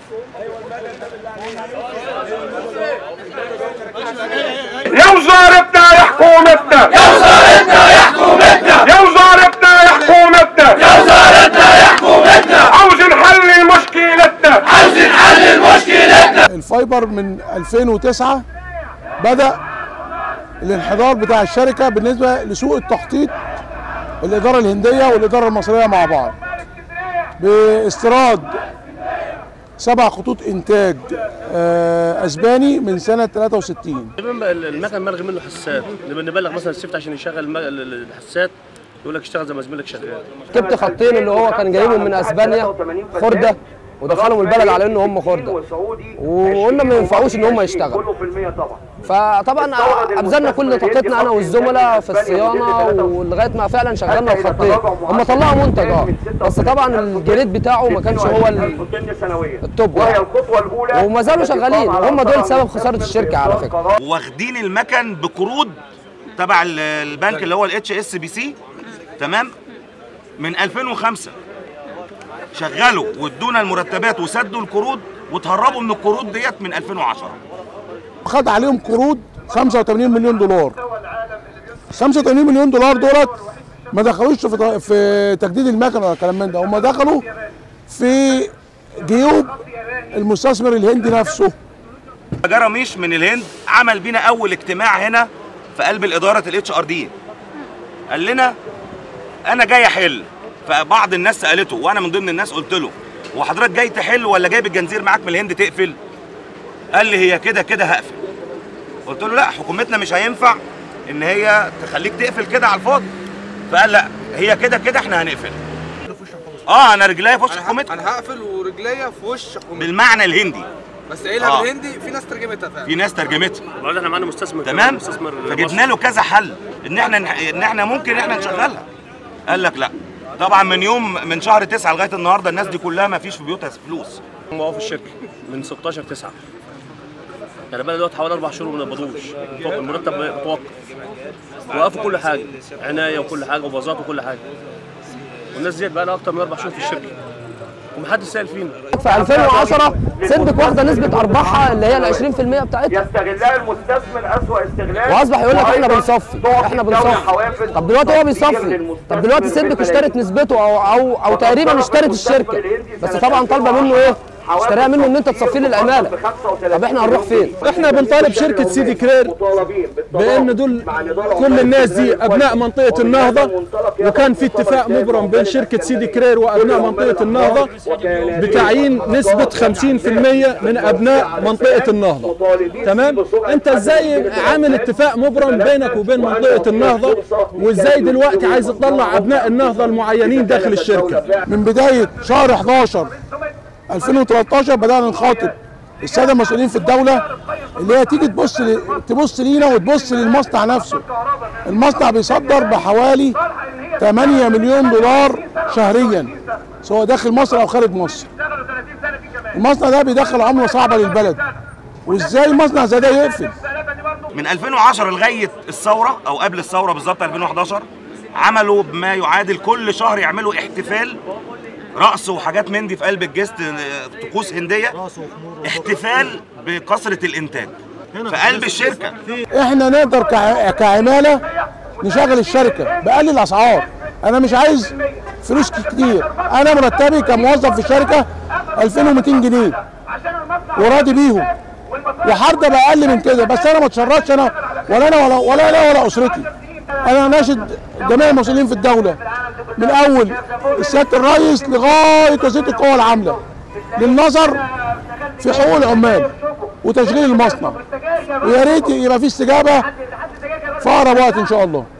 يا وزارتنا يا حكومتنا يا وزارتنا يا حكومتنا يا وزارتنا يا حكومتنا يا وزارتنا يا حكومتنا عاوزين حل مشكلتنا عاوزين حل مشكلتنا الفايبر من 2009 بدأ الانحدار بتاع الشركة بالنسبة لسوق التخطيط الإدارة الهندية والإدارة المصرية مع بعض باستيراد سبع خطوط إنتاج آه، أسباني من سنة 63 تقريبا المكن ملغي منه حساسات نبقى نبلغ مثلا السيفت عشان يشغل الم- الحساسات يقول لك اشتغل زي ما زميلك شغال جبت خطين اللي هو كان جايبهم من اسبانيا خرده ودخلهم البلد على ان هم خرده وقلنا ما ينفعوش ان هم يشتغلوا فطبعا ابذلنا كل طاقتنا انا والزملاء في الصيانه ولغايه ما فعلا شغلنا الخطين هم طلعوا منتج اه بس طبعا الجريد بتاعه ما كانش هو ال- التوب يعني. وما زالوا شغالين وهم دول سبب خساره الشركه على فكره واخدين المكن بقروض تبع ال- البنك اللي هو الاتش اس بي سي تمام من 2005 شغلوا وادونا المرتبات وسدوا القروض وتهربوا من القروض ديت من 2010 خد عليهم قروض 85 مليون دولار 85 مليون دولار دولت ما دخلوش في في تجديد المكن ولا الكلام من ده هم دخلوا في جيوب المستثمر الهندي نفسه جرميش من الهند عمل بينا اول اجتماع هنا في قلب الاداره الاتش ار دي قال لنا انا جاي احل فبعض الناس سالته وانا من ضمن الناس قلت له هو حضرتك جاي تحل ولا جايب الجنزير معاك من الهند تقفل قال لي هي كده كده هقفل قلت له لا حكومتنا مش هينفع ان هي تخليك تقفل كده على الفاضي فقال لا هي كده كده احنا هنقفل اه انا رجليا في وش حكومتكم انا هقفل ورجليا في وش حكومتي بالمعنى الهندي بس قايلها آه. بالهندي في ناس ترجمتها فعلا في ناس ترجمتها وبعدين احنا معانا مستثمر تمام مستثمر فجبنا له كذا حل ان احنا ان احنا ممكن احنا نشغلها قال لك لا طبعا من يوم من شهر تسعة لغايه النهارده الناس دي كلها ما فيش في بيوتها فلوس موقف الشركه من 16 9 يعني بقى دلوقتي حوالي اربع شهور ما نقبضوش المرتب متوقف وقفوا كل حاجه عنايه وكل حاجه وباظات وكل حاجه والناس ديت بقى لها اكتر من اربع شهور في الشركه ومحدش سال فينا في 2010 سندك واخده نسبه ارباحها اللي هي ال 20% بتاعتها يستغلها المستثمر اسوأ استغلال واصبح يقول لك احنا بنصفي احنا بنصفي طب دلوقتي هو بيصفي طب دلوقتي سندك اشترت نسبته او او او تقريبا اشترت الشركه بس طبعا طالبه منه ايه؟ اشتراها منه ان انت تصفي لي العماله طب احنا هنروح فين؟ احنا بنطالب شركه سيدي كرير بان دول كل الناس دي ابناء منطقه النهضه وكان في اتفاق مبرم بين شركه سيدي كرير وابناء منطقه النهضه بتعيين نسبه 50% من ابناء منطقه النهضه تمام انت ازاي عامل اتفاق مبرم بينك وبين منطقه النهضه وازاي دلوقتي عايز تطلع ابناء النهضه المعينين داخل الشركه من بداية شهر 11 2013 بدأنا نخاطب السادة المسؤولين في الدولة اللي هي تيجي تبص ل... تبص لينا وتبص للمصنع نفسه المصنع بيصدر بحوالي 8 مليون دولار شهريا سواء داخل مصر او خارج مصر المصنع ده بيدخل عملة صعبة للبلد وازاي مصنع زي ده يقفل من 2010 لغايه الثوره او قبل الثوره بالظبط 2011 عملوا ما يعادل كل شهر يعملوا احتفال رقص وحاجات من دي في قلب الجست آه، طقوس هنديه احتفال بكثره الانتاج في قلب الشركه احنا نقدر كع- كعماله نشغل الشركه باقل الاسعار انا مش عايز فلوس كتير انا مرتبي كموظف في الشركه 2200 جنيه وراضي بيهم وحرده باقل من كده بس انا ما اتشردش انا ولا انا ولا ولا انا ولا اسرتي انا ناشد جميع المسؤولين في الدوله من اول سياده الرئيس لغايه وزيره القوى العامله للنظر في حقوق العمال وتشغيل المصنع ويا ريت يبقى في استجابه في اقرب وقت ان شاء الله